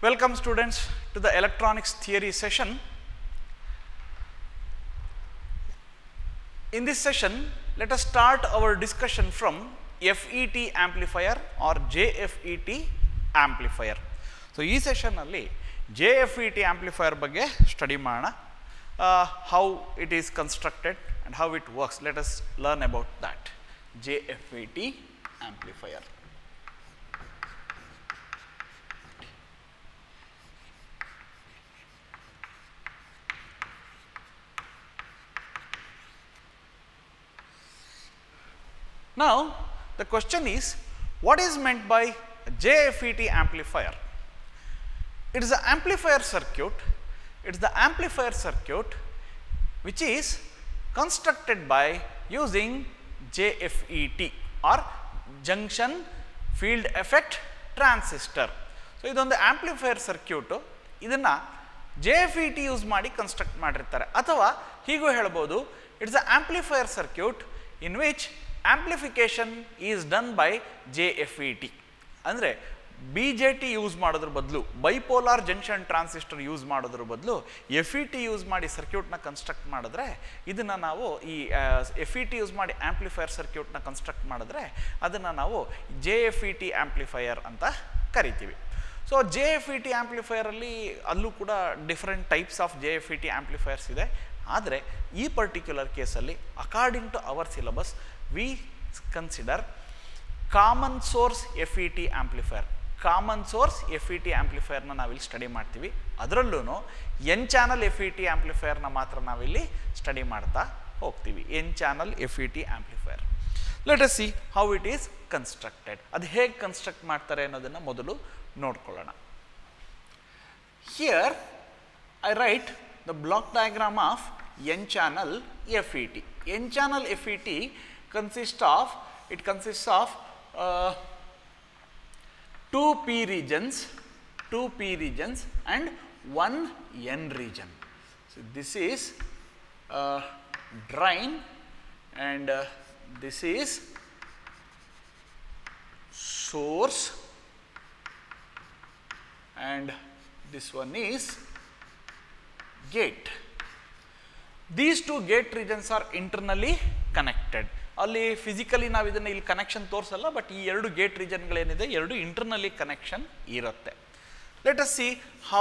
Welcome students to the electronics theory session. In this session, let us start our discussion from FET amplifier or JFET amplifier. So ಈ ಸೆಷನ್ನಲ್ಲಿ J F E T amplifier ಬಗ್ಗೆ study ಮಾಡೋಣ how it is constructed and how it works let us learn about that J F E T amplifier Now, the question is, what is meant by JFET amplifier? It is the amplifier circuit, it is the amplifier circuit which is constructed by using JFET or junction field effect transistor. So ಇದೊಂದು amplifier circuit ಇದನ್ನು J F E T use ಮಾಡಿ construct ಮಾಡಿರ್ತಾರೆ ಅಥವಾ ಹೀಗೂ ಹೇಳ್ಬೋದು it's a amplifier circuit in which amplification is done by J F E T ಅಂದರೆ B J T use ಮಾಡೋದ್ರ ಬದಲು ಬೈಪೋಲಾರ್ ಜಂಕ್ಷನ್ ಟ್ರಾನ್ಸಿಸ್ಟರ್ ಯೂಸ್ ಮಾಡೋದ್ರ ಬದಲು ಎಫ್ ಇ ಟಿ ಯೂಸ್ ಮಾಡಿ ಸರ್ಕ್ಯೂಟ್ನ ಕನ್ಸ್ಟ್ರಕ್ಟ್ ಮಾಡಿದ್ರೆ ಇದನ್ನು ನಾವು ಈ ಎಫ್ ಇ ಟಿ ಯೂಸ್ ಮಾಡಿ ಆಂಪ್ಲಿಫೈಯರ್ ಸರ್ಕ್ಯೂಟ್ನ ಕನ್ಸ್ಟ್ರಕ್ಟ್ ಮಾಡಿದ್ರೆ ಅದನ್ನು ನಾವು J F E T amplifier ಅಂತ ಕರಿತೀವಿ so J F E T ಆಂಪ್ಲಿಫೈಯರಲ್ಲಿ ಅಲ್ಲೂ ಕೂಡ different types of J F E T amplifiers ಇದೆ ಆದರೆ ಈ ಪರ್ಟಿಕ್ಯುಲರ್ ಕೇಸಲ್ಲಿ according to our syllabus we consider common source F E T amplifier common source F E T ಆಂಪ್ಲಿಫೈಯರ್ನ ನಾವಿಲ್ಲಿ study ಮಾಡ್ತೀವಿ ಅದರಲ್ಲೂ N channel F E T ಆಂಪ್ಲಿಫೈಯರ್ನ ಮಾತ್ರ ನಾವಿಲ್ಲಿ ಸ್ಟಡಿ ಮಾಡ್ತಾ ಹೋಗ್ತೀವಿ N channel F E T amplifier let us see how it is constructed ಅದು ಹೇಗೆ ಕನ್ಸ್ಟ್ರಕ್ಟ್ ಮಾಡ್ತಾರೆ ಅನ್ನೋದನ್ನು ಮೊದಲು ನೋಡ್ಕೊಳ್ಳೋಣ here I write the block diagram of N channel F E T N channel F E T consist of it consist of two p regions two p regions and one n region so this is uh, drain and uh, this is source and this one is gate these two gate regions are internally connected ಅಲ್ಲಿ physically ನಾವು ಇದನ್ನು ಇಲ್ಲಿ connection ತೋರಿಸಲ್ಲ but ಈ ಎರಡು gate ರೀಜನ್ಗಳೇನಿದೆ ಎರಡು internally connection ಇರುತ್ತೆ let us see how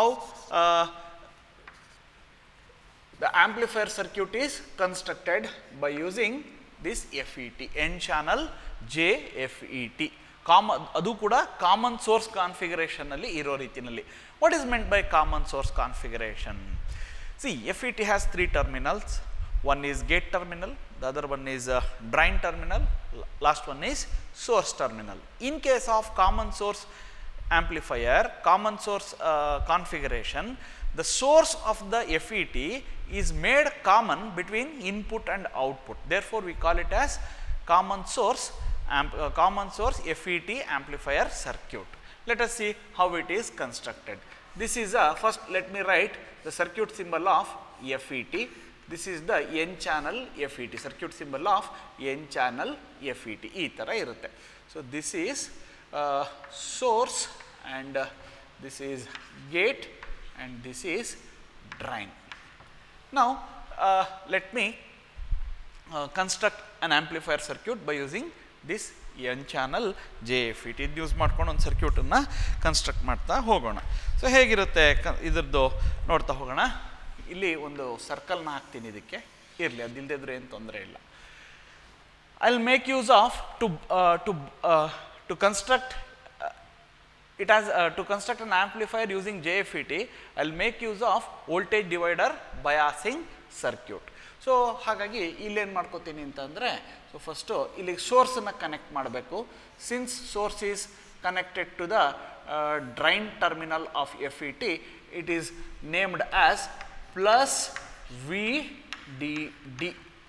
the amplifier circuit is constructed by using this F E T N channel J F E T ಕಾಮ ಅದು ಕೂಡ ಕಾಮನ್ ಸೋರ್ಸ್ ಕಾನ್ಫಿಗರೇಷನಲ್ಲಿ ಇರೋ ರೀತಿಯಲ್ಲಿ what is meant by common source configuration see F E T has three terminals one is gate terminal the other one is uh, drain terminal last one is source terminal in case of common source amplifier common source uh, configuration the source of the FET is made common between input and output therefore we call it as common source amp, uh, common source FET amplifier circuit let us see how it is constructed this is a first let me write the circuit symbol of FET this is the N channel F E T circuit symbol of N channel F E T ಈ ಥರ ಇರುತ್ತೆ so this is source and this is gate and this is drain ನಾವು let me construct an amplifier circuit by using this N channel J F E T ಇದು use ಮಾಡ್ಕೊಂಡು ಒಂದು ಸರ್ಕ್ಯೂಟನ್ನು construct ಮಾಡ್ತಾ ಹೋಗೋಣ so ಹೇಗಿರುತ್ತೆ ಕ ಇದ್ರದ್ದು ನೋಡ್ತಾ ಹೋಗೋಣ ಇಲ್ಲಿ ಒಂದು ಸರ್ಕಲ್ನ ಹಾಕ್ತೀನಿ ಇದಕ್ಕೆ ಇರಲಿ ಅದಿಲ್ಲದಿದ್ರೆ ಏನು ತೊಂದರೆ ಇಲ್ಲ I will make use of to to to construct it as to construct an amplifier using J F E T I will make use of voltage divider biasing circuit so ಹಾಗಾಗಿ ಇಲ್ಲೇನು ಮಾಡ್ಕೋತೀನಿ ಅಂತಂದರೆ ಸೊ ಫಸ್ಟು ಇಲ್ಲಿಗೆ ಸೋರ್ಸನ್ನು connect ಮಾಡಬೇಕು since source is connected to the uh, drain terminal of FET, it is named as plus VDD.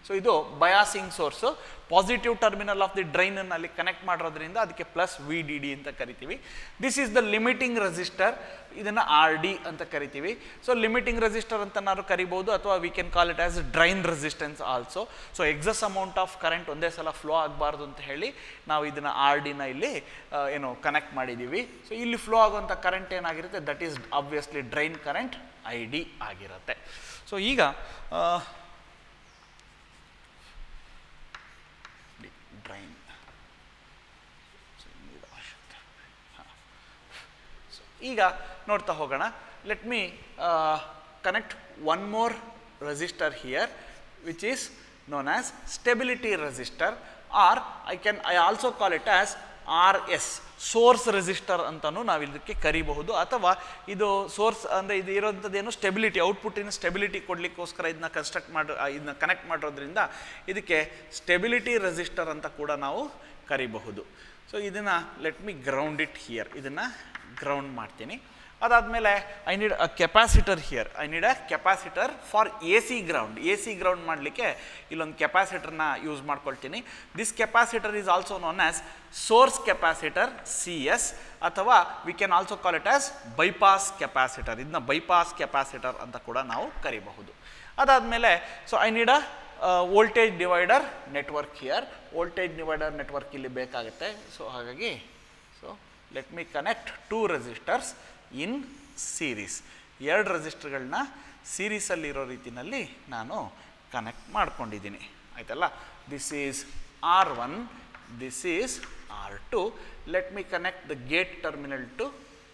So ಇದು biasing source positive terminal of the ಡ್ರೈನನ್ನು ಅಲ್ಲಿ ಕನೆಕ್ಟ್ ಮಾಡಿರೋದ್ರಿಂದ ಅದಕ್ಕೆ ಪ್ಲಸ್ ವಿ ಡಿ ಡಿ ಅಂತ ಕರಿತೀವಿ this is the limiting resistor ಇದನ್ನು R D ಅಂತ ಕರಿತೀವಿ ಸೊ ಲಿಮಿಟಿಂಗ್ ರೆಸಿಸ್ಟರ್ ಅಂತ ನಾವು ಕರಿಬೋದು ಅಥವಾ we can call it as drain resistance also so excess amount of current ಒಂದೇ ಸಲ ಫ್ಲೋ ಆಗಬಾರ್ದು ಅಂತ ಹೇಳಿ ನಾವು ಇದನ್ನು ಆರ್ ಡಿನ ಇಲ್ಲಿ ಆ, ಏನು ಕನೆಕ್ಟ್ ಮಾಡಿದ್ದೀವಿ ಸೊ ಇಲ್ಲಿ ಫ್ಲೋ ಆಗುವಂಥ ಕರೆಂಟ್ ಏನಾಗಿರುತ್ತೆ that is obviously drain current I D ಆಗಿರುತ್ತೆ ಸೊ ಈಗ ಆ, ಡ್ರೈನ್ ಈಗ ನೋಡ್ತಾ ಹೋಗೋಣ let me connect one more resistor here which is known as stability resistor R I can I also call it as R S source resistor ಅಂತಲೂ ನಾವು ಇದಕ್ಕೆ ಕರಿಬಹುದು ಅಥವಾ ಇದು ಸೋರ್ಸ್ ಅಂದರೆ ಇದು ಇರೋಂಥದ್ದೇನು ಸ್ಟೆಬಿಲಿಟಿ ಔಟ್ಪುಟ್ಟಿನ ಸ್ಟೆಬಿಲಿಟಿ ಕೊಡಲಿಕ್ಕೋಸ್ಕರ ಇದನ್ನ ಕನ್ಸ್ಟ್ರಕ್ಟ್ ಮಾಡಿ ಇದನ್ನ ಕನೆಕ್ಟ್ ಮಾಡಿರೋದ್ರಿಂದ ಇದಕ್ಕೆ ಸ್ಟೆಬಿಲಿಟಿ ರೆಸಿಸ್ಟರ್ ಅಂತ ಕೂಡ ನಾವು ಕರಿಬಹುದು ಸೊ ಇದನ್ನು let me ground it here ಇದನ್ನು ಗ್ರೌಂಡ್ ಮಾಡ್ತೀನಿ ಅದಾದಮೇಲೆ I need a capacitor here I need a capacitor for A C ground A C ground ಮಾಡಲಿಕ್ಕೆ ಇಲ್ಲೊಂದು ಕೆಪಾಸಿಟರ್ನ ಯೂಸ್ ಮಾಡ್ಕೊಳ್ತೀನಿ this capacitor is also known as source capacitor C S ಅಥವಾ we can also call it as bypass capacitor ಇದನ್ನ bypass capacitor ಅಂತ ಕೂಡ ನಾವು ಕರಿಬಹುದು ಅದಾದಮೇಲೆ so I need a voltage divider network here voltage divider network ಇಲ್ಲಿ ಬೇಕಾಗುತ್ತೆ so ಹಾಗಾಗಿ so let me connect two resistors in series ಎರಡು ರೆಸಿಸ್ಟರ್ಗಳನ್ನ ಸೀರೀಸಲ್ಲಿರೋ ರೀತಿಯಲ್ಲಿ ನಾನು ಕನೆಕ್ಟ್ ಮಾಡ್ಕೊಂಡಿದ್ದೀನಿ ಆಯ್ತಲ್ಲ this is R one this is R two let me connect the gate terminal to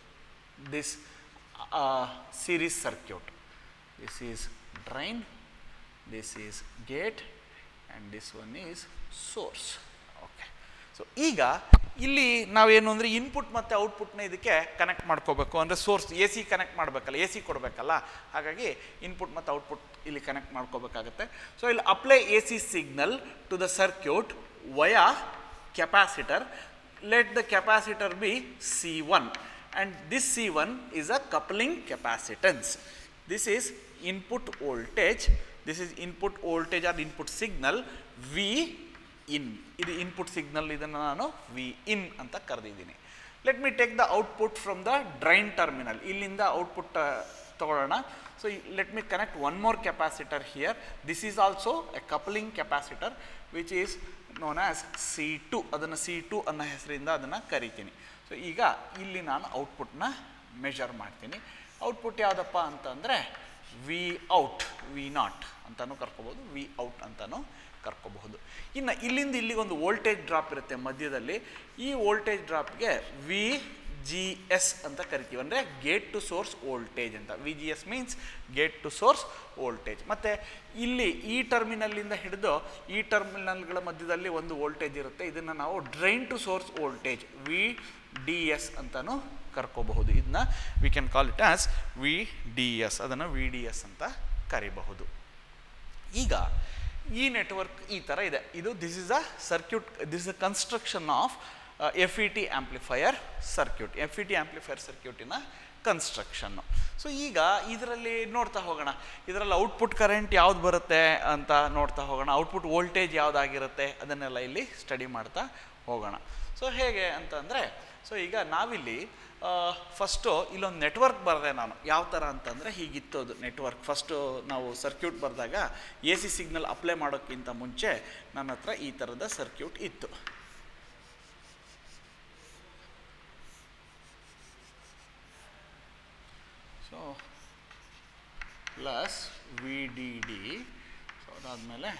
this uh, series circuit. This is drain, this is gate, and this one is source. Okay. So ಈಗ ಇಲ್ಲಿ ನಾವೇನು ಅಂದರೆ input ಮತ್ತು ಔಟ್ಪುಟ್ನ ಇದಕ್ಕೆ connect ಮಾಡ್ಕೋಬೇಕು ಅಂದರೆ source A C connect ಮಾಡಬೇಕಲ್ಲ A C ಕೊಡಬೇಕಲ್ಲ ಹಾಗಾಗಿ ಇನ್ಪುಟ್ ಮತ್ತು ಔಟ್ಪುಟ್ ಇಲ್ಲಿ ಕನೆಕ್ಟ್ ಮಾಡ್ಕೋಬೇಕಾಗತ್ತೆ ಸೊ ಇಲ್ಲಿ apply A C signal to the circuit via capacitor let the capacitor be C1 and this C1 is a coupling capacitance this is input voltage this is input voltage or input signal V in ಇದು input signal ಇದನ್ನು ನಾನು V in ಅಂತ ಕರೆದಿದ್ದೀನಿ let me take the output from the drain terminal ಇಲ್ಲಿಂದ output ತಗೊಳ್ಳೋಣ so let me connect one more capacitor here this is also a coupling capacitor which is known as C two ಅದನ್ನು C two ಅನ್ನೋ ಹೆಸರಿಂದ ಅದನ್ನು ಕರಿತೀನಿ so ಈಗ ಇಲ್ಲಿ ನಾನು ಔಟ್ಪುಟ್ನ ಮೆಷರ್ ಮಾಡ್ತೀನಿ ಔಟ್ಪುಟ್ ಯಾವುದಪ್ಪ ಅಂತಂದರೆ ವಿ ಔಟ್ ವಿ ನಾಟ್ ಅಂತಲೂ ಕರ್ಕೋಬೋದು ವಿ ಔಟ್ ಅಂತಲೂ ಕರ್ಕೋಬಹುದು ಇನ್ನು ಇಲ್ಲಿಂದ ಇಲ್ಲಿಗೆ ಒಂದು ವೋಲ್ಟೇಜ್ ಡ್ರಾಪ್ ಇರುತ್ತೆ ಮಧ್ಯದಲ್ಲಿ ಈ ವೋಲ್ಟೇಜ್ ಡ್ರಾಪ್ಗೆ ವಿ ಜಿ ಎಸ್ ಅಂತ ಕರಿತೀವಿ ಅಂದರೆ ಗೇಟ್ ಟು ಸೋರ್ಸ್ ವೋಲ್ಟೇಜ್ ಅಂತ V G S means gate to source voltage ಮತ್ತು ಇಲ್ಲಿ ಈ ಟರ್ಮಿನಲ್ಲಿಂದ ಹಿಡಿದು ಈ ಟರ್ಮಿನಲ್ಗಳ ಮಧ್ಯದಲ್ಲಿ ಒಂದು ವೋಲ್ಟೇಜ್ ಇರುತ್ತೆ ಇದನ್ನು ನಾವು drain to source voltage V D S ಅಂತಲೂ ಕರ್ಕೋಬಹುದು ಇದನ್ನ we can call it as V D S ಅದನ್ನು ವಿ ಡಿ ಎಸ್ ಅಂತ ಕರಿಬಹುದು ಈಗ ಈ ನೆಟ್ವರ್ಕ್ ಈ ಥರ ಇದೆ ಇದು this is a circuit this is a construction of F E T amplifier circuit F E T amplifier ಸರ್ಕ್ಯೂಟಿನ ಕನ್ಸ್ಟ್ರಕ್ಷನ್ನು ಸೊ ಈಗ ಇದರಲ್ಲಿ ನೋಡ್ತಾ ಹೋಗೋಣ ಇದರಲ್ಲಿ ಔಟ್ಪುಟ್ ಕರೆಂಟ್ ಯಾವ್ದು ಬರುತ್ತೆ ಅಂತ ನೋಡ್ತಾ ಹೋಗೋಣ ಔಟ್ಪುಟ್ ವೋಲ್ಟೇಜ್ ಯಾವುದಾಗಿರುತ್ತೆ ಅದನ್ನೆಲ್ಲ ಇಲ್ಲಿ ಸ್ಟಡಿ ಮಾಡ್ತಾ ಹೋಗೋಣ ಸೊ ಹೇಗೆ ಅಂತಂದರೆ ಸೊ ಈಗ ನಾವಿಲ್ಲಿ ಫಸ್ಟು ಇಲ್ಲೊಂದು ನೆಟ್ವರ್ಕ್ ಬರೆದೆ ನಾನು ಯಾವ ಥರ ಅಂತಂದರೆ ಹೀಗಿತ್ತು ಅದು ನೆಟ್ವರ್ಕ್ ಫಸ್ಟು ನಾವು ಸರ್ಕ್ಯೂಟ್ ಬರೆದಾಗ ಎ ಸಿ ಸಿಗ್ನಲ್ ಅಪ್ಲೈ ಮಾಡೋಕ್ಕಿಂತ ಮುಂಚೆ ನನ್ನ ಹತ್ರ ಈ ಥರದ ಸರ್ಕ್ಯೂಟ್ ಇತ್ತು so plus V D D so ಅದಾದಮೇಲೆ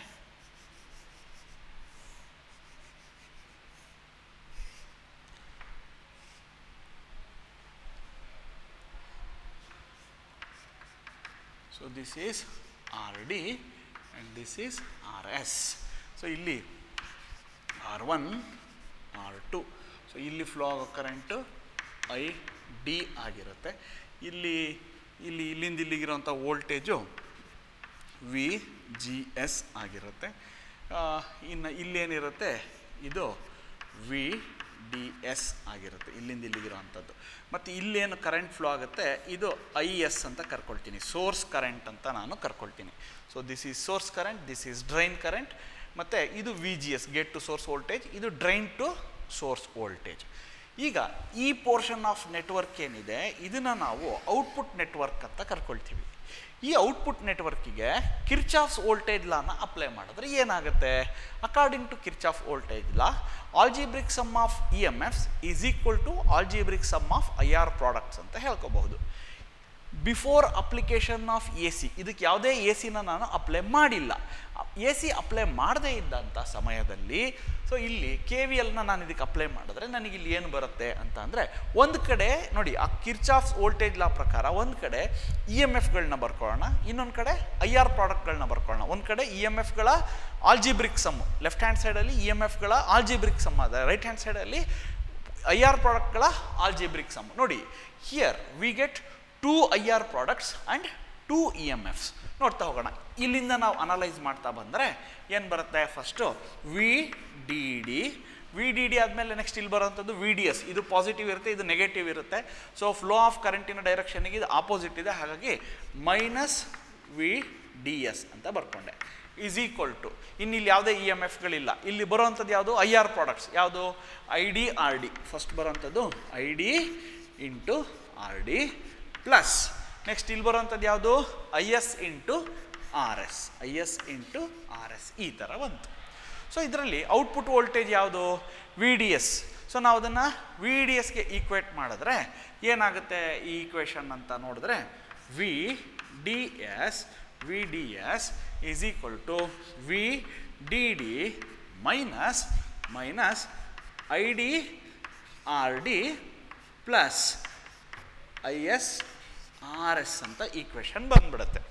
so this is R D and this is R S so ಇಲ್ಲಿ R one R two so ಇಲ್ಲಿ ಫ್ಲೋ ಆಗೋ ಕರೆಂಟು ಐ ಡಿ ಆಗಿರುತ್ತೆ ಇಲ್ಲಿ ಇಲ್ಲಿ ಇಲ್ಲಿಂದ ಇಲ್ಲಿಗಿರೋಂಥ ವೋಲ್ಟೇಜು ವಿ ಜಿ ಎಸ್ ಆಗಿರುತ್ತೆ ಇನ್ನು ಇಲ್ಲೇನಿರುತ್ತೆ ಇದು ವಿ ಡಿ ಎಸ್ ಆಗಿರುತ್ತೆ ಇಲ್ಲಿಂದ ಇಲ್ಲಿಗಿರೋವಂಥದ್ದು ಮತ್ತು ಇಲ್ಲೇನು ಕರೆಂಟ್ ಫ್ಲೋ ಆಗುತ್ತೆ ಇದು ಐ ಎಸ್ ಅಂತ ಕರ್ಕೊಳ್ತೀನಿ ಸೋರ್ಸ್ ಕರೆಂಟ್ ಅಂತ ನಾನು ಕರ್ಕೊಳ್ತೀನಿ so this is source current this is drain current ಮತ್ತು ಇದು V G S gate to source voltage ಇದು ಡ್ರೈನ್ ಟು ಸೋರ್ಸ್ ವೋಲ್ಟೇಜ್ ಈಗ ಈ ಪೋರ್ಷನ್ ಆಫ್ ನೆಟ್ವರ್ಕ್ ಏನಿದೆ ಇದನ್ನು ನಾವು ಔಟ್ಪುಟ್ ನೆಟ್ವರ್ಕ್ ಅಂತ ಕರ್ಕೊಳ್ತೀವಿ ಈ ಔಟ್ಪುಟ್ ನೆಟ್ವರ್ಕಿಗೆ ಕಿರ್ಚಾಫ್ಸ್ ವೋಲ್ಟೇಜ್ ಲಾನ ಅಪ್ಲೈ ಮಾಡಿದ್ರೆ ಏನಾಗುತ್ತೆ according to Kirchhoff voltage law algebraic sum of E M Fs is equal to algebraic sum of I R products ಅಂತ ಹೇಳ್ಕೋಬಹುದು before application of A C ಇದಕ್ಕೆ ಯಾವುದೇ ಎ ಸಿನ ನಾನು ಅಪ್ಲೈ ಮಾಡಿಲ್ಲ ಎ ಸಿ ಅಪ್ಲೈ ಮಾಡದೇ ಇದ್ದಂಥ ಸಮಯದಲ್ಲಿ ಸೊ ಇಲ್ಲಿ ಕೆ ವಿ ಎಲ್ನ ನಾನು ಇದಕ್ಕೆ ಅಪ್ಲೈ ಮಾಡಿದ್ರೆ ನನಗೆ ಇಲ್ಲಿ ಏನು ಬರುತ್ತೆ ಅಂತ ಅಂದರೆ ಒಂದು ಕಡೆ ನೋಡಿ ಆ ಕಿರ್ಚಾಫ್ಸ್ ವೋಲ್ಟೇಜ್ ಲಾ ಪ್ರಕಾರ ಒಂದು ಕಡೆ ಇ ಎಮ್ ಎಫ್ಗಳನ್ನ ಬರ್ಕೊಳ್ಳೋಣ ಇನ್ನೊಂದು ಕಡೆ ಐ ಆರ್ ಪ್ರಾಡಕ್ಟ್ಗಳನ್ನ ಬರ್ಕೊಳ್ಳೋಣ ಒಂದು ಕಡೆ ಇ ಎಮ್ ಎಫ್ಗಳ ಆಲ್ಜಿಬ್ರಿಕ್ ಸಮ್ಮು ಲೆಫ್ಟ್ ಹ್ಯಾಂಡ್ ಸೈಡಲ್ಲಿ ಇ ಎಮ್ ಎಫ್ಗಳ ಆಲ್ಜಿಬ್ರಿಕ್ ಸಮ್ ಅದ ರೈಟ್ ಹ್ಯಾಂಡ್ ಸೈಡಲ್ಲಿ ಐ ಆರ್ ಪ್ರಾಡಕ್ಟ್ಗಳ ಆಲ್ಜಿಬ್ರಿಕ್ ಸಮ್ ನೋಡಿ here we get two I R products and two E M Fs ನೋಡ್ತಾ ಹೋಗೋಣ ಇಲ್ಲಿಂದ ನಾವು ಅನಲೈಸ್ ಮಾಡ್ತಾ ಬಂದರೆ ಏನು ಬರುತ್ತೆ first V D D V D D ಆದಮೇಲೆ ನೆಕ್ಸ್ಟ್ ಇಲ್ಲಿ ಬರೋವಂಥದ್ದು ವಿ ಡಿ ಎಸ್ ಇದು ಪಾಸಿಟಿವ್ ಇರುತ್ತೆ ಇದು ನೆಗೆಟಿವ್ ಇರುತ್ತೆ ಸೊ ಫ್ಲೋ ಆಫ್ ಕರೆಂಟಿನ ಡೈರೆಕ್ಷನ್ಗೆ ಇದು ಆಪೋಸಿಟ್ ಇದೆ ಹಾಗಾಗಿ ಮೈನಸ್ ವಿ ಡಿ ಎಸ್ ಅಂತ ಬರ್ಕೊಂಡೆ ಈಸ್ ಈಕ್ವಲ್ ಟು ಇನ್ನು ಇಲ್ಲಿ ಯಾವುದೇ ಇ ಎಮ್ ಎಫ್ಗಳಿಲ್ಲ ಇಲ್ಲಿ ಬರುವಂಥದ್ದು ಯಾವುದು ಐ ಆರ್ ಪ್ರಾಡಕ್ಟ್ಸ್ ಯಾವುದು I D R D first ಬರೋವಂಥದ್ದು I D into R D plus next ಇಲ್ಲಿ ಬರುವಂಥದ್ದು ಯಾವುದು I S into R S I S into R S ಈ ಥರ ಬಂತು ಸೊ ಇದರಲ್ಲಿ ಔಟ್ಪುಟ್ ವೋಲ್ಟೇಜ್ ಯಾವುದು ವಿ ಡಿ ಎಸ್ ಸೊ ನಾವು ಅದನ್ನು ವಿ ಡಿ ಎಸ್ಗೆ ಈಕ್ವೇಟ್ ಮಾಡಿದ್ರೆ ಏನಾಗುತ್ತೆ ಈ ಈಕ್ವೇಷನ್ ಅಂತ ನೋಡಿದ್ರೆ V D S V D S is equal to V D D minus minus I D R D plus I S R S ಅಂತ equation ಬಂದ್ಬಿಡುತ್ತೆ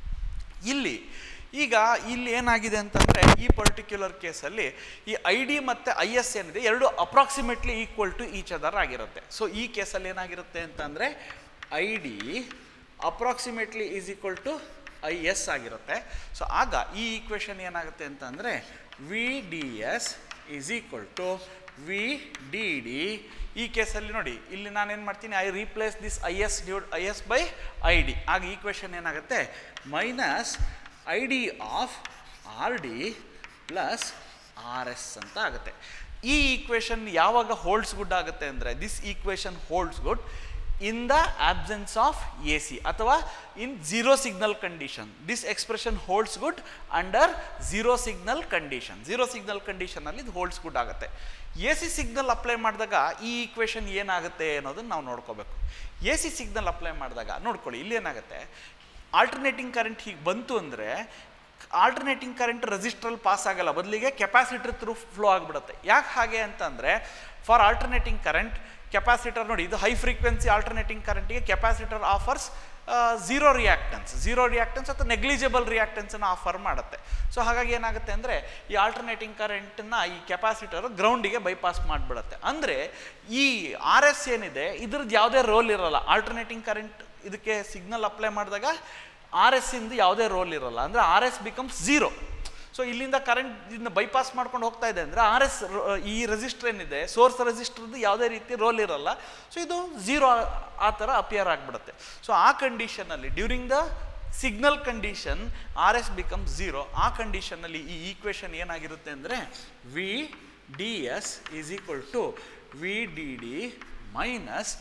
ಇಲ್ಲಿ ಈಗ ಇಲ್ಲಿ ಏನಾಗಿದೆ ಅಂತಂದರೆ ಈ ಪರ್ಟಿಕ್ಯುಲರ್ ಕೇಸಲ್ಲಿ ಈ ಐ ಡಿ ಮತ್ತು ಐ ಎಸ್ ಏನಿದೆ ಎರಡು approximately equal to each other ಆಗಿರುತ್ತೆ ಸೊ ಈ ಕೇಸಲ್ಲಿ ಏನಾಗಿರುತ್ತೆ ಅಂತಂದರೆ I D approximately is equal to I S ಆಗಿರುತ್ತೆ ಸೊ ಆಗ ಈ ಈಕ್ವೇಷನ್ ಏನಾಗುತ್ತೆ ಅಂತಂದರೆ V D S is equal to V D D ಈ ಕೇಸಲ್ಲಿ ನೋಡಿ ಇಲ್ಲಿ ನಾನೇನು ಮಾಡ್ತೀನಿ I replace this I S dude I S by I D ಆಗ ಈಕ್ವೇಷನ್ ಏನಾಗುತ್ತೆ minus I D of R D plus R S ಅಂತ ಆಗುತ್ತೆ ಈ ಈಕ್ವೇಷನ್ ಯಾವಾಗ ಹೋಲ್ಡ್ಸ್ ಗುಡ್ ಆಗುತ್ತೆ ಅಂದರೆ this equation holds good in the absence of A C ಅಥವಾ in zero signal condition this expression holds good under zero signal condition zero signal ಕಂಡೀಷನಲ್ಲಿ ಇದು holds good ಆಗುತ್ತೆ ಎ ಸಿ ಸಿಗ್ನಲ್ ಅಪ್ಲೈ ಮಾಡಿದಾಗ ಈ equation ಏನಾಗುತ್ತೆ ಅನ್ನೋದನ್ನು ನಾವು ನೋಡ್ಕೋಬೇಕು ಎ ಸಿ ಸಿಗ್ನಲ್ ಅಪ್ಲೈ ಮಾಡಿದಾಗ ನೋಡ್ಕೊಳ್ಳಿ ಇಲ್ಲಿ ಏನಾಗುತ್ತೆ ಆಲ್ಟರ್ನೇಟಿಂಗ್ ಕರೆಂಟ್ ಹೀಗೆ ಬಂತು ಅಂದರೆ ಆಲ್ಟರ್ನೇಟಿಂಗ್ ಕರೆಂಟ್ ರೆಸಿಸ್ಟ್ರಲ್ಲಿ ಪಾಸ್ ಆಗಲ್ಲ ಬದಲಿಗೆ ಕೆಪಾಸಿಟರ್ ಥ್ರೂ ಫ್ಲೋ ಆಗಿಬಿಡುತ್ತೆ ಯಾಕೆ ಹಾಗೆ ಅಂತಂದರೆ ಫಾರ್ ಆಲ್ಟರ್ನೇಟಿಂಗ್ ಕರೆಂಟ್ ಕೆಪಾಸಿಟರ್ ನೋಡಿ ಇದು ಹೈ ಫ್ರೀಕ್ವೆನ್ಸಿ ಆಲ್ಟರ್ನೇಟಿಂಗ್ ಕರೆಂಟಿಗೆ capacitor offers zero reactance zero reactance ಅಥವಾ ನೆಗ್ಲಿಜಿಬಲ್ ರಿಯಾಕ್ಟೆನ್ಸನ್ನು ಆಫರ್ ಮಾಡುತ್ತೆ ಸೊ ಹಾಗಾಗಿ ಏನಾಗುತ್ತೆ ಅಂದರೆ ಈ ಆಲ್ಟರ್ನೇಟಿಂಗ್ ಕರೆಂಟನ್ನು ಈ ಕೆಪಾಸಿಟರ್ ಗ್ರೌಂಡಿಗೆ ಬೈಪಾಸ್ ಮಾಡಿಬಿಡುತ್ತೆ ಅಂದರೆ ಈ ಆರ್ ಎಸ್ ಏನಿದೆ ಇದ್ರದ್ದು ಯಾವುದೇ ರೋಲ್ ಇರಲ್ಲ ಆಲ್ಟರ್ನೇಟಿಂಗ್ ಕರೆಂಟ್ ಇದಕ್ಕೆ ಸಿಗ್ನಲ್ ಅಪ್ಲೈ ಮಾಡಿದಾಗ ಆರ್ ಎಸ್ ಇಂದ ಯಾವುದೇ ರೋಲ್ ಇರಲ್ಲ ಅಂದರೆ R S becomes zero so ಇಲ್ಲಿಂದ ಕರೆಂಟ್ ಇದನ್ನ ಬೈಪಾಸ್ ಮಾಡ್ಕೊಂಡು ಹೋಗ್ತಾ ಇದೆ ಅಂದರೆ ಆರ್ ಎಸ್ ಈ ರೆಸಿಸ್ಟರ್ ಏನಿದೆ ಸೋರ್ಸ್ ರೆಸಿಸ್ಟರ್ದು ಯಾವುದೇ ರೀತಿ ರೋಲ್ ಇರಲ್ಲ ಸೊ ಇದು ಝೀರೋ ಆ ಥರ ಅಪಿಯರ್ ಆಗಿಬಿಡುತ್ತೆ ಸೊ ಆ ಕಂಡೀಷನಲ್ಲಿ during the signal condition R S become zero ಆ ಕಂಡೀಷನಲ್ಲಿ ಈ ಈಕ್ವೇಷನ್ ಏನಾಗಿರುತ್ತೆ ಅಂದರೆ V D S is equal to V D D minus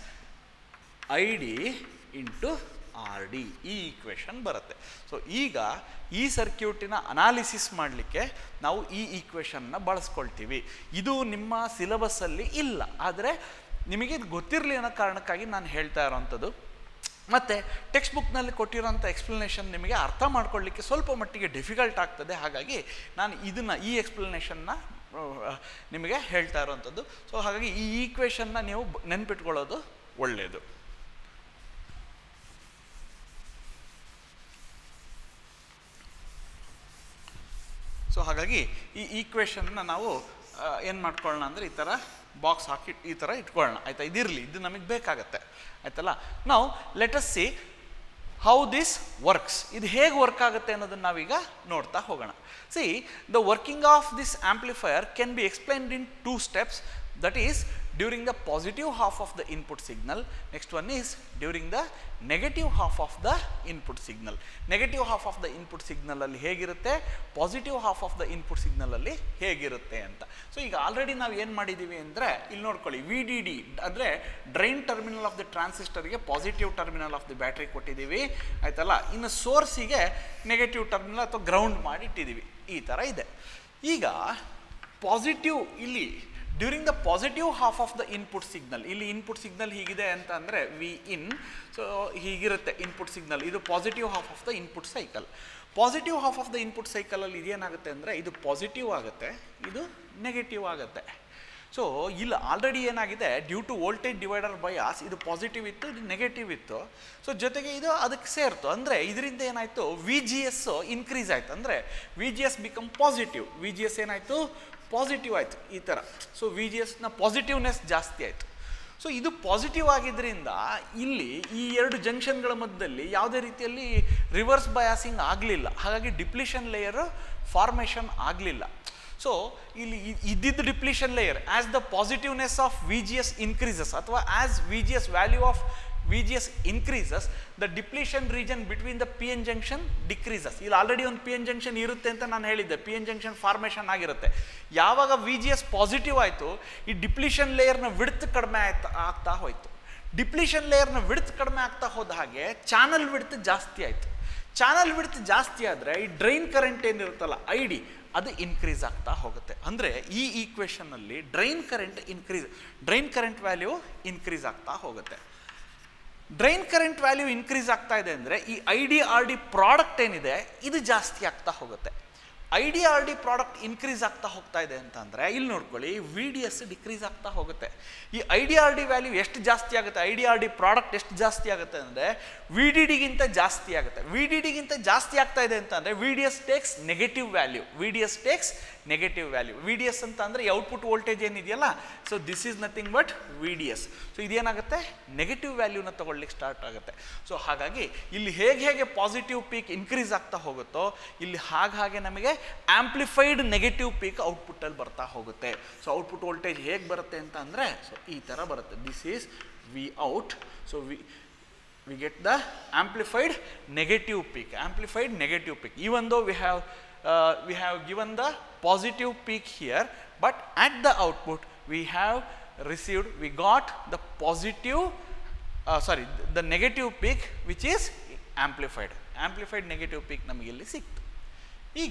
I D into R D ಈ ಈಕ್ವೇಷನ್ ಬರುತ್ತೆ ಸೊ ಈಗ ಈ ಸರ್ಕ್ಯೂಟಿನ ಅನಾಲಿಸಿಸ್ ಮಾಡಲಿಕ್ಕೆ ನಾವು ಈ ಈಕ್ವೇಷನ್ನ ಬಳಸ್ಕೊಳ್ತೀವಿ ಇದು ನಿಮ್ಮ ಸಿಲೆಬಸ್ಸಲ್ಲಿ ಇಲ್ಲ ಆದರೆ ನಿಮಗೆ ಇದು ಗೊತ್ತಿರಲಿ ಅನ್ನೋ ಕಾರಣಕ್ಕಾಗಿ ನಾನು ಹೇಳ್ತಾ ಇರೋವಂಥದ್ದು ಮತ್ತು ಟೆಕ್ಸ್ಟ್ ಬುಕ್ನಲ್ಲಿ ಕೊಟ್ಟಿರೋಂಥ ಎಕ್ಸ್ಪ್ಲನೇಷನ್ ನಿಮಗೆ ಅರ್ಥ ಮಾಡ್ಕೊಳ್ಳಿಕ್ಕೆ ಸ್ವಲ್ಪ ಮಟ್ಟಿಗೆ ಡಿಫಿಕಲ್ಟ್ ಆಗ್ತದೆ ಹಾಗಾಗಿ ನಾನು ಇದನ್ನು ಈ ಎಕ್ಸ್ಪ್ಲನೇಷನ್ನ ನಿಮಗೆ ಹೇಳ್ತಾ ಇರೋವಂಥದ್ದು ಸೊ ಹಾಗಾಗಿ ಈ ಈಕ್ವೇಷನ್ನ ನೀವು ಬ- ನೆನ್ಪಿಟ್ಕೊಳ್ಳೋದು ಒಳ್ಳೆಯದು ಸೊ ಹಾಗಾಗಿ ಈ ಈಕ್ವೇಷನ್ನ ನಾವು ಏನು ಮಾಡ್ಕೊಳ್ಳೋಣ ಅಂದರೆ ಈ ಥರ ಬಾಕ್ಸ್ ಹಾಕಿ ಈ ಥರ ಇಟ್ಕೊಳ್ಳೋಣ ಆಯಿತಾ ಇದಿರಲಿ ಇದು ನಮಗೆ ಬೇಕಾಗತ್ತೆ ಆಯ್ತಲ್ಲ ನಾವು let's see how this works ಇದು ಹೇಗೆ ವರ್ಕ್ ಆಗುತ್ತೆ ಅನ್ನೋದನ್ನು ನಾವೀಗ ನೋಡ್ತಾ ಹೋಗೋಣ see the working of this amplifier can be explained in two steps that is during the positive half of the input signal next one is during the negative half of the input signal negative half of the input signal ಅಲ್ಲಿ ಹೇಗಿರುತ್ತೆ positive half of the input signal ಅಲ್ಲಿ ಹೇಗಿರುತ್ತೆ ಅಂತ so ಈಗ already ನಾವು ಏನು ಮಾಡಿದ್ದೀವಿ ಅಂದರೆ ಇಲ್ಲಿ ನೋಡ್ಕೊಳ್ಳಿ ವಿ ಡಿ ಡಿ ಅಂದರೆ ಡ್ರೈನ್ ಟರ್ಮಿನಲ್ ಆಫ್ ದ ಟ್ರಾನ್ಸಿಸ್ಟರ್ಗೆ positive terminal of the battery ಕೊಟ್ಟಿದ್ದೀವಿ ಆಯ್ತಲ್ಲ ಇನ್ನು ಸೋರ್ಸಿಗೆ ನೆಗೆಟಿವ್ ಟರ್ಮಿನಲ್ ಅಥವಾ ಗ್ರೌಂಡ್ ಮಾಡಿ ಇಟ್ಟಿದ್ದೀವಿ ಈ ಥರ ಇದೆ ಈಗ ಪಾಸಿಟಿವ್ ಇಲ್ಲಿ during the positive half of the input signal ಇಲ್ಲಿ ಇನ್ಪುಟ್ ಸಿಗ್ನಲ್ ಹೀಗಿದೆ ಅಂತ ಅಂದರೆ ವಿ ಇನ್ ಸೊ ಹೀಗಿರುತ್ತೆ ಇನ್ಪುಟ್ ಸಿಗ್ನಲ್ ಇದು positive half of the input cycle positive half of the input ಸೈಕಲಲ್ಲಿ ಇದೇನಾಗುತ್ತೆ ಅಂದರೆ ಇದು ಪಾಸಿಟಿವ್ ಆಗುತ್ತೆ ಇದು ನೆಗೆಟಿವ್ ಆಗುತ್ತೆ ಸೊ ಇಲ್ಲಿ ಆಲ್ರೆಡಿ ಏನಾಗಿದೆ due to voltage divider bias ಇದು ಪಾಸಿಟಿವ್ ಇತ್ತು ಇದು ನೆಗೆಟಿವ್ ಇತ್ತು ಸೊ ಜೊತೆಗೆ ಇದು ಅದಕ್ಕೆ ಸೇರ್ತು ಅಂದರೆ ಇದರಿಂದ ಏನಾಯಿತು ವಿ ಜಿ ಎಸ್ ಇನ್ಕ್ರೀಸ್ ಆಯಿತು ಅಂದರೆ V G S become positive V G S ಏನಾಯಿತು ಪಾಸಿಟಿವ್ ಆಯಿತು ಈ ಥರ ಸೊ ವಿ ಜಿ ಎಸ್ನ ಪಾಸಿಟಿವ್ನೆಸ್ ಜಾಸ್ತಿ ಆಯಿತು ಸೊ ಇದು ಪಾಸಿಟಿವ್ ಆಗಿದ್ದರಿಂದ ಇಲ್ಲಿ ಈ ಎರಡು ಜಂಕ್ಷನ್ಗಳ ಮಧ್ಯದಲ್ಲಿ ಯಾವುದೇ ರೀತಿಯಲ್ಲಿ ರಿವರ್ಸ್ ಬಯಾಸಿಂಗ್ ಆಗಲಿಲ್ಲ ಹಾಗಾಗಿ ಡಿಪ್ಲಿಷನ್ ಲೇಯರ್ ಫಾರ್ಮೇಷನ್ ಆಗಲಿಲ್ಲ ಸೊ ಇಲ್ಲಿ ಇ- ಇದ್ದಿದ್ದು depletion layer as the positiveness of V G S increases ಅಥವಾ as V G S value of V G S increases the depletion region between the P N junction decreases ಇಲ್ಲಿ already ಒಂದು P N junction ಇರುತ್ತೆ ಅಂತ ನಾನು ಹೇಳಿದ್ದೆ P N junction formation ಆಗಿರುತ್ತೆ ಯಾವಾಗ V G S positive ಆಯಿತು ಈ ಡಿಪ್ಲಿಷನ್ ಲೇಯರ್ನ ವಿಡ್ತ್ ಕಡಿಮೆ ಆಯ್ತಾ ಆಗ್ತಾ ಹೋಯಿತು ಡಿಪ್ಲಿಷನ್ ಲೇಯರ್ನ ವಿಡ್ತ್ ಕಡಿಮೆ ಆಗ್ತಾ ಹೋದ ಹಾಗೆ ಚಾನಲ್ ವಿಡ್ತ್ ಜಾಸ್ತಿ ಆಯಿತು ಚಾನಲ್ ವಿಡ್ತ್ ಜಾಸ್ತಿ ಆದರೆ ಈ ಡ್ರೈನ್ ಕರೆಂಟ್ ಏನಿರುತ್ತಲ್ಲ ಐ ಡಿ ಅದು ಇನ್ಕ್ರೀಸ್ ಆಗ್ತಾ ಹೋಗುತ್ತೆ ಅಂದರೆ ಈ ಈಕ್ವೇಷನ್ನಲ್ಲಿ drain current increase drain current value increase ಆಗ್ತಾ ಹೋಗುತ್ತೆ ಡ್ರೈನ್ ಕರೆಂಟ್ ವ್ಯಾಲ್ಯೂ ಇನ್ಕ್ರೀಸ್ ಆಗ್ತಾ ಇದೆ ಅಂದರೆ ಈ I D R D product ಏನಿದೆ ಇದು ಜಾಸ್ತಿ ಆಗ್ತಾ ಹೋಗುತ್ತೆ I D R D product increase ಆಗ್ತಾ ಹೋಗ್ತಾ ಇದೆ ಅಂತಂದರೆ ಇಲ್ಲಿ ನೋಡ್ಕೊಳ್ಳಿ ವಿ ಡಿ ಎಸ್ ಡಿಕ್ರೀಸ್ ಆಗ್ತಾ ಹೋಗುತ್ತೆ ಈ I D R D value ಎಷ್ಟು ಜಾಸ್ತಿ ಆಗುತ್ತೆ I D R D product ಎಷ್ಟು ಜಾಸ್ತಿ ಆಗುತ್ತೆ ಅಂದರೆ ವಿ ಡಿ ಡಿಗಿಂತ ಜಾಸ್ತಿ ಆಗುತ್ತೆ ವಿ ಡಿ ಡಿಗಿಂತ ಜಾಸ್ತಿ ಆಗ್ತಾ ಇದೆ ಅಂತಂದರೆ V D S takes negative value V D S takes negative value V D S ಅಂತ ಅಂದರೆ ಔಟ್ಪುಟ್ ವೋಲ್ಟೇಜ್ ಏನಿದೆಯಲ್ಲ so this is nothing but V D S so ಇದೇನಾಗುತ್ತೆ ನೆಗೆಟಿವ್ ವ್ಯಾಲ್ಯೂನ ತಗೊಳ್ಳಿಕ್ಕೆ ಸ್ಟಾರ್ಟ್ ಆಗುತ್ತೆ ಸೊ ಹಾಗಾಗಿ ಇಲ್ಲಿ ಹೇಗೆ ಹೇಗೆ ಪಾಸಿಟಿವ್ ಪೀಕ್ ಇನ್ಕ್ರೀಸ್ ಆಗ್ತಾ ಹೋಗುತ್ತೋ ಇಲ್ಲಿ ಹಾಗೆ ಹಾಗೆ ನಮಗೆ ಆಂಪ್ಲಿಫೈಡ್ ನೆಗೆಟಿವ್ ಪೀಕ್ ಔಟ್ಪುಟ್ಟಲ್ಲಿ ಬರ್ತಾ ಹೋಗುತ್ತೆ ಸೊ ಔಟ್ಪುಟ್ ವೋಲ್ಟೇಜ್ ಹೇಗೆ ಬರುತ್ತೆ ಅಂತ ಅಂದರೆ ಸೊ ಈ ಥರ ಬರುತ್ತೆ this is V out so V we get the amplified negative peak amplified negative peak even though we have uh, we have given the positive peak here but at the output we have received we got the positive uh, sorry the negative peak which is amplified amplified negative peak ನಮಗೆ ಇಲ್ಲಿ ಸಿಕ್ತು ಈಗ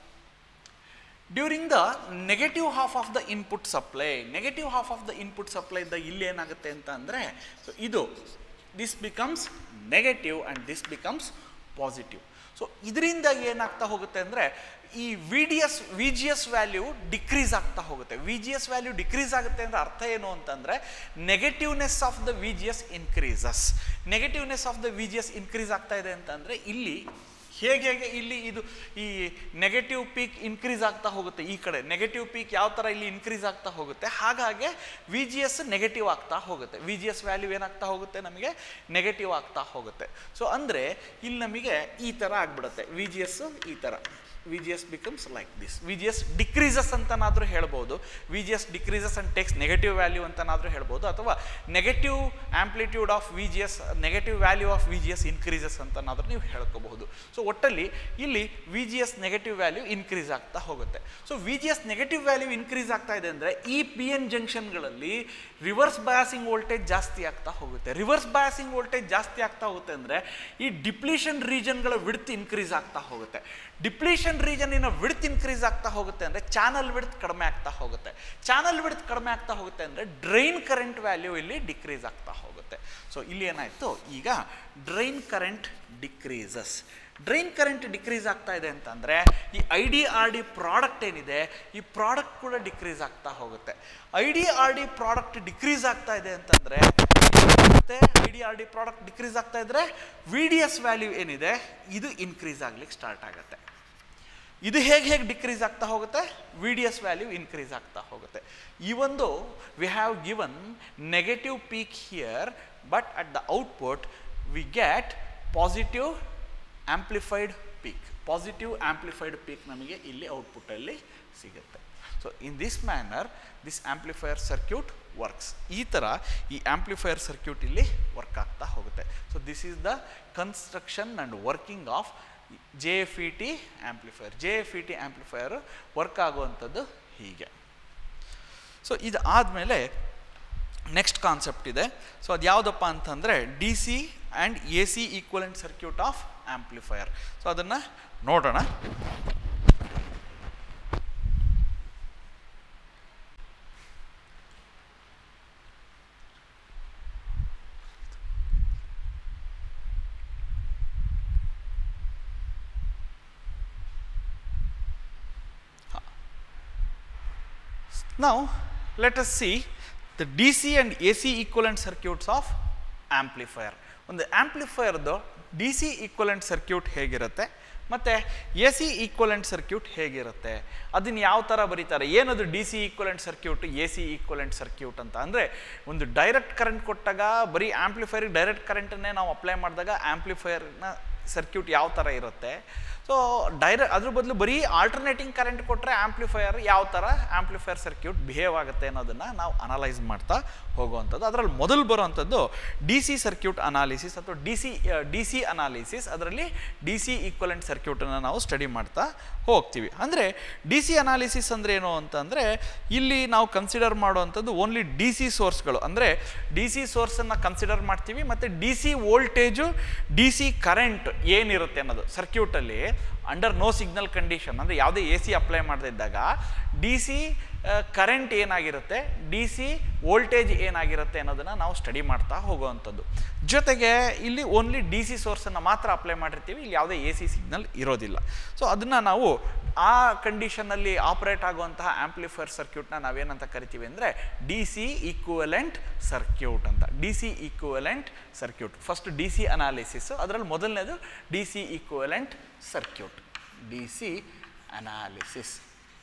during the negative half of the input supply negative half of the input supply the ಇಲ್ಲಿ ಏನಾಗುತ್ತೆ ಅಂತ ಅಂದರೆ so ಇದು this becomes negative and this becomes positive so ಇದರಿಂದ ಏನಾಗ್ತಾ ಹೋಗುತ್ತೆ ಅಂದರೆ ಈ V D S V G S value decrease ಆಗ್ತಾ ಹೋಗುತ್ತೆ V G S value decrease ಆಗುತ್ತೆ ಅಂದರೆ ಅರ್ಥ ಏನು ಅಂತಂದರೆ negativeness of the V G S increases negativeness of the V G S increase ಆಗ್ತಾ ಇದೆ ಅಂತಂದರೆ ಇಲ್ಲಿ ಹೇಗೆ ಹೇಗೆ ಇಲ್ಲಿ ಇದು ಈ ನೆಗೆಟಿವ್ ಪೀಕ್ ಇನ್ಕ್ರೀಸ್ ಆಗ್ತಾ ಹೋಗುತ್ತೆ ಈ ಕಡೆ ನೆಗೆಟಿವ್ ಪೀಕ್ ಯಾವ ಥರ ಇಲ್ಲಿ ಇನ್ಕ್ರೀಸ್ ಆಗ್ತಾ ಹೋಗುತ್ತೆ ಹಾಗಾಗಿ ವಿ ಜಿ ಎಸ್ ನೆಗೆಟಿವ್ ಆಗ್ತಾ ಹೋಗುತ್ತೆ ವಿ ಜಿ ಎಸ್ ವ್ಯಾಲ್ಯೂ ಏನಾಗ್ತಾ ಹೋಗುತ್ತೆ ನಮಗೆ ನೆಗೆಟಿವ್ ಆಗ್ತಾ ಹೋಗುತ್ತೆ ಸೊ ಅಂದರೆ ಇಲ್ಲಿ ನಮಗೆ ಈ ಥರ ಆಗ್ಬಿಡುತ್ತೆ ವಿ ಜಿ ಎಸ್ ಈ ಥರ V G S becomes like this V G S decreases ಅಂತನಾದರೂ ಹೇಳ್ಬೋದು V G S decreases and takes negative value ಅಂತನಾದರೂ ಹೇಳ್ಬೋದು ಅಥವಾ negative amplitude of V G S negative value of V G S increases ಅಂತನಾದರೂ ನೀವು ಹೇಳ್ಕೋಬಹುದು so ಒಟ್ಟಲ್ಲಿ ಇಲ್ಲಿ V G S negative value increase ಆಗ್ತಾ ಹೋಗುತ್ತೆ so V G S negative value increase ಆಗ್ತಾ ಇದೆ ಅಂದರೆ ಈ ಪಿ ಎನ್ ಜಂಕ್ಷನ್ಗಳಲ್ಲಿ ರಿವರ್ಸ್ ಬಯಾಸಿಂಗ್ ವೋಲ್ಟೇಜ್ ಜಾಸ್ತಿ ಆಗ್ತಾ ಹೋಗುತ್ತೆ ರಿವರ್ಸ್ ಬಯಾಸಿಂಗ್ ವೋಲ್ಟೇಜ್ ಜಾಸ್ತಿ ಆಗ್ತಾ ಹೋಗುತ್ತೆ ಅಂದರೆ ಈ ಡಿಪ್ಲೀಷನ್ ರೀಜನ್ಗಳ ವಿಡ್ತ್ ಇನ್ಕ್ರೀಸ್ ಆಗ್ತಾ ಹೋಗುತ್ತೆ ಡಿಪ್ಲೀಷನ್ ರೀಜನಿನ ವಿಡ್ತ್ ಇನ್ಕ್ರೀಸ್ ಆಗ್ತಾ ಹೋಗುತ್ತೆ ಅಂದರೆ ಚಾನಲ್ ವಿಡ್ತ್ ಕಡಿಮೆ ಆಗ್ತಾ ಹೋಗುತ್ತೆ ಚಾನಲ್ ವಿಡ್ತ್ ಕಡಿಮೆ ಆಗ್ತಾ ಹೋಗುತ್ತೆ ಅಂದರೆ ಡ್ರೈನ್ ಕರೆಂಟ್ ವ್ಯಾಲ್ಯೂ ಇಲ್ಲಿ ಡಿಕ್ರೀಸ್ ಆಗ್ತಾ ಹೋಗುತ್ತೆ ಸೊ ಇಲ್ಲಿ ಏನಾಯಿತು ಈಗ drain current decreases drain current decrease ಆಗ್ತಾ ಇದೆ ಅಂತಂದರೆ ಈ I D R D product ಏನಿದೆ ಈ ಪ್ರಾಡಕ್ಟ್ ಕೂಡ ಡಿಕ್ರೀಸ್ ಆಗ್ತಾ ಹೋಗುತ್ತೆ I D R D product decrease ಆಗ್ತಾ ಇದೆ ಅಂತಂದರೆ ಮತ್ತೆ I D R D product decrease ಆಗ್ತಾ ಇದ್ರೆ ವಿ ಡಿ ಎಸ್ ವ್ಯಾಲ್ಯೂ ಏನಿದೆ ಇದು ಇನ್ಕ್ರೀಸ್ ಆಗ್ಲಿಕ್ಕೆ ಸ್ಟಾರ್ಟ್ ಆಗುತ್ತೆ ಇದು ಹೇಗೆ ಹೇಗೆ ಡಿಕ್ರೀಸ್ ಆಗ್ತಾ ಹೋಗುತ್ತೆ V D S value increase ಆಗ್ತಾ ಹೋಗುತ್ತೆ ಈ ಒಂದು we have given negative peak here but at the output we get positive amplified peak positive amplified peak ನಮಗೆ ಇಲ್ಲಿ ಔಟ್ಪುಟ್ಟಲ್ಲಿ ಸಿಗುತ್ತೆ so in this manner this amplifier circuit works ಈ ಥರ ಈ ಆಂಪ್ಲಿಫೈಯರ್ ಸರ್ಕ್ಯೂಟ್ ಇಲ್ಲಿ ವರ್ಕ್ ಆಗ್ತಾ ಹೋಗುತ್ತೆ so this is the construction and working of J F E T amplifier J F E T amplifier work ಆಗುವಂಥದ್ದು ಹೀಗೆ ಸೊ ಇದು ಆದಮೇಲೆ ನೆಕ್ಸ್ಟ್ ಕಾನ್ಸೆಪ್ಟ್ ಇದೆ ಸೊ ಅದು ಯಾವುದಪ್ಪ ಅಂತಂದರೆ D C and A C equivalent circuit of amplifier so ಅದನ್ನು ನೋಡೋಣ Now, let us see the DC and AC equivalent circuits of amplifier. ಒಂದು ಆಂಪ್ಲಿಫೈರ್ದು ಡಿ ಸಿ ಈಕ್ವಲೆಂಟ್ ಸರ್ಕ್ಯೂಟ್ ಹೇಗಿರುತ್ತೆ ಮತ್ತು ಎ ಸಿ ಈಕ್ವಲೆಂಟ್ ಸರ್ಕ್ಯೂಟ್ ಹೇಗಿರುತ್ತೆ ಅದನ್ನು ಯಾವ ಥರ ಬರೀತಾರೆ ಏನದು D C equivalent circuit A C equivalent circuit ಅಂತ ಅಂದರೆ ಒಂದು ಡೈರೆಕ್ಟ್ ಕರೆಂಟ್ ಕೊಟ್ಟಾಗ ಬರೀ ಆಂಪ್ಲಿಫೈರಿಗೆ ಡೈರೆಕ್ಟ್ ಕರೆಂಟನ್ನೇ ನಾವು ಅಪ್ಲೈ ಮಾಡಿದಾಗ ಆಂಪ್ಲಿಫೈರ್ನ ಸರ್ಕ್ಯೂಟ್ ಯಾವ ಥರ ಇರುತ್ತೆ ಸೊ ಡೈರೆ ಅದ್ರ ಬದಲು ಬರೀ ಆಲ್ಟರ್ನೇಟಿಂಗ್ ಕರೆಂಟ್ ಕೊಟ್ಟರೆ ಆಂಪ್ಲಿಫೈಯರ್ ಯಾವ ಥರ ಆಂಪ್ಲಿಫೈಯರ್ ಸರ್ಕ್ಯೂಟ್ ಬಿಹೇವ್ ಆಗುತ್ತೆ ಅನ್ನೋದನ್ನು ನಾವು ಅನಲೈಸ್ ಮಾಡ್ತಾ ಹೋಗುವಂಥದ್ದು ಅದರಲ್ಲಿ ಮೊದಲು ಬರುವಂಥದ್ದು ಡಿ ಸಿ ಸರ್ಕ್ಯೂಟ್ ಅನಾಲಿಸಿಸ್ ಅಥವಾ D C D C analysis ಅದರಲ್ಲಿ ಡಿ ಸಿ ಈಕ್ವಲೆಂಟ್ ಸರ್ಕ್ಯೂಟನ್ನು ನಾವು ಸ್ಟಡಿ ಮಾಡ್ತಾ ಹೋಗ್ತೀವಿ ಅಂದರೆ ಡಿ ಸಿ ಅನಾಲಿಸಿಸ್ ಅಂದರೆ ಏನು ಅಂತಂದರೆ ಇಲ್ಲಿ ನಾವು ಕನ್ಸಿಡರ್ ಮಾಡುವಂಥದ್ದು ಓನ್ಲಿ ಡಿ ಸಿ ಸೋರ್ಸ್ಗಳು ಅಂದರೆ ಡಿ ಸಿ ಸೋರ್ಸನ್ನು ಕನ್ಸಿಡರ್ ಮಾಡ್ತೀವಿ ಮತ್ತು D C voltage D C current ಏನಿರುತ್ತೆ ಅನ್ನೋದು ಸರ್ಕ್ಯೂಟಲ್ಲಿ ಅಂಡರ್ ನೋ ಸಿಗ್ನಲ್ ಕಂಡೀಷನ್ ಅಂದರೆ ಯಾವುದೇ ಎ ಸಿ ಅಪ್ಲೈ ಮಾಡದಿದ್ದಾಗ ಡಿ ಸಿ ಕರೆಂಟ್ ಏನಾಗಿರುತ್ತೆ ಡಿ ಸಿ ವೋಲ್ಟೇಜ್ ಏನಾಗಿರುತ್ತೆ ಅನ್ನೋದನ್ನು ನಾವು ಸ್ಟಡಿ ಮಾಡ್ತಾ ಹೋಗುವಂಥದ್ದು ಜೊತೆಗೆ ಇಲ್ಲಿ ಓನ್ಲಿ ಡಿ ಸಿ ಸೋರ್ಸನ್ನು ಮಾತ್ರ ಅಪ್ಲೈ ಮಾಡಿರ್ತೀವಿ ಇಲ್ಲಿ ಯಾವುದೇ ಎ ಸಿ ಸಿಗ್ನಲ್ ಇರೋದಿಲ್ಲ ಸೊ ಅದನ್ನು ನಾವು ಆ ಕಂಡೀಷನಲ್ಲಿ ಆಪರೇಟ್ ಆಗುವಂತಹ ಆಂಪ್ಲಿಫೈರ್ ಸರ್ಕ್ಯೂಟ್ನ ನಾವೇನಂತ ಕರಿತೀವಿ ಅಂದರೆ ಡಿ ಸಿ ಈಕ್ವಲೆಂಟ್ ಸರ್ಕ್ಯೂಟ್ ಅಂತ D C equivalent circuit first D C analysis ಅದರಲ್ಲಿ ಮೊದಲನೇದು D C equivalent circuit D C analysis